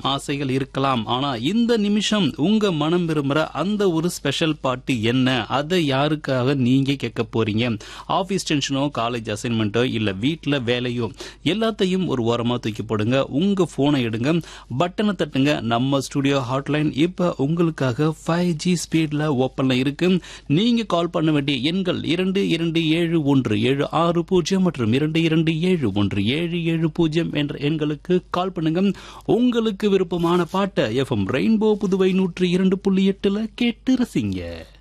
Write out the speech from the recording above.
ஆசைகள் இருக்கலாம் ஆனா இந்த நிமிஷம் உங்க மனம் விரும்புற அந்த ஒரு ஸ்பெஷல் பாட்டு என்ன அதை யாருக்காக நீங்க கேட்க போறீங்க ஆபீஸ் டென்ஷனோ காலேஜ் அசைன்மெண்ட்டோ இல்ல வீட்ல வேலையோ எல்லாத்தையும் ஒரு ஓரமா தூக்கி போடுங்க உங்க போனை எடுங்க பட்டனை தட்டுங்க நம்ம ஸ்டுடியோ ஹாட்லைன் இப்ப உங்களுக்காக ஃபைவ் ஜி ஸ்பீட்ல ஓப்பன்ல இருக்கு நீங்க கால் பண்ண வேண்டிய எண்கள் இரண்டு இரண்டு ஏழு ஒன்று ஏழு ஆறு பூஜ்ஜியம் மற்றும் இரண்டு இரண்டு ஏழு ஒன்று ஏழு ஏழு பூஜ்ஜியம் என்ற எண்களுக்கு கால் பண்ணுங்க உங்களுக்கு விருப்பமான பாட்டை எஃப்எம் ரெயின்போ புதுவை நூற்றி இரண்டு புள்ளி எட்டுல கேட்டு ரசிங்க